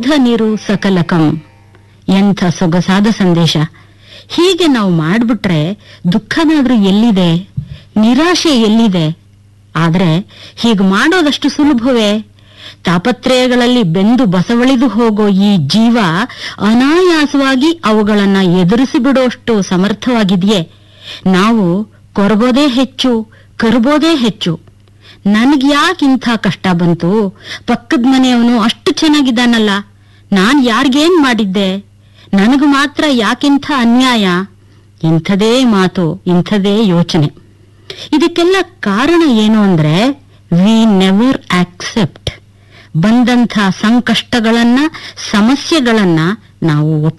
ನಿರು ಸಕಲಕಂ ಎಂಥ ಸೊಗಸಾದ ಸಂದೇಶ ಹೀಗೆ ನಾವು ಮಾಡ್ಬಿಟ್ರೆ ದುಃಖನಾದ್ರೂ ಎಲ್ಲಿದೆ ನಿರಾಶೆ ಎಲ್ಲಿದೆ ಆದ್ರೆ ಹೀಗೆ ಮಾಡೋದಷ್ಟು ಸುಲಭವೇ ತಾಪತ್ರಯಗಳಲ್ಲಿ ಬೆಂದು ಬಸವಳಿದು ಹೋಗೋ ಈ ಜೀವ ಅನಾಯಾಸವಾಗಿ ಅವುಗಳನ್ನ ಎದುರಿಸಿ ಬಿಡೋಷ್ಟು ಸಮರ್ಥವಾಗಿದೆಯೇ ನಾವು ಕೊರಗೋದೇ ಹೆಚ್ಚು ಕರ್ಬೋದೇ ಹೆಚ್ಚು ನನ್ಗ್ಯಾಕ್ ಇಂಥ ಕಷ್ಟ ಬಂತು ಪಕ್ಕದ ಮನೆಯವನು ಅಷ್ಟು ಚೆನ್ನಾಗಿದ್ದಾನಲ್ಲ ನಾನ್ ಯಾರಿಗೇನ್ ಮಾಡಿದ್ದೆ ನನಗೆ ಮಾತ್ರ ಯಾಕಿಂಥ ಅನ್ಯಾಯ ಇಂಥದೇ ಮಾತು ಇಂಥದೇ ಯೋಚನೆ ಇದಕ್ಕೆಲ್ಲ ಕಾರಣ ಏನು ಅಂದ್ರೆ ವಿ ನೆವರ್ ಆಕ್ಸೆಪ್ಟ್ ಬಂದಂಥ ಸಂಕಷ್ಟಗಳನ್ನ ಸಮಸ್ಯೆಗಳನ್ನ ನಾವು